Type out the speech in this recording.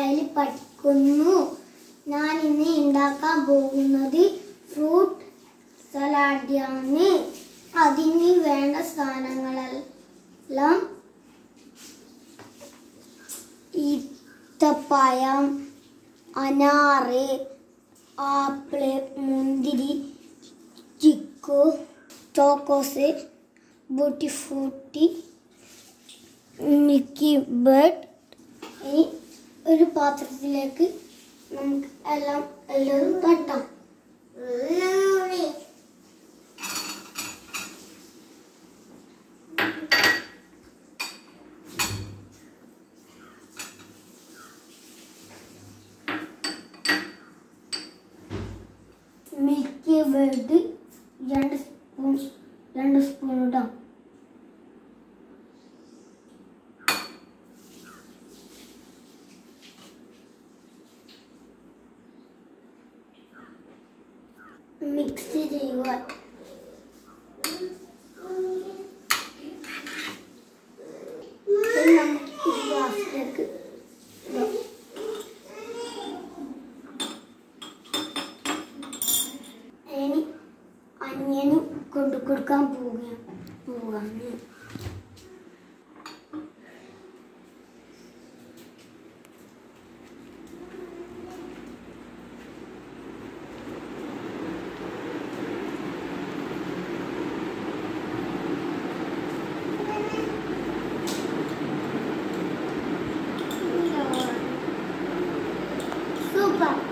അധ്യായത്തിൽ പഠിക്കുന്നു ഞാൻ ഇന്ന് ഉണ്ടാക്കാൻ പോകുന്നത് ഫ്രൂട്ട് സലാഡാണ് അതിന് വേണ്ട സാധനങ്ങളെല്ലാം ഈത്തപ്പഴം അനാറ് ആപ്പിള് മുന്തിരി ചിക്കു ചോക്കോസ് ബൂട്ടി ഫ്രൂട്ടി മിക്കി ബർഡ് ഇനി ഒരു പാത്രത്തിലേക്ക് നമുക്ക് എല്ലാം എല്ലാവരും തട്ടാം മിൽക്കി ബർഡ് രണ്ട് സ്പൂൺ രണ്ട് സ്പൂൺ ഇടാം മിക്സ് ചെയ്യുക ഇനി നമുക്ക് ഈ ഗ്ലാസ്സിലേക്ക് ഇടാം. ഇനി അനിയന് കൊണ്ടു കൊടുക്കാൻ പോവുകയാണ് പോവാണ് സൂപ്പർ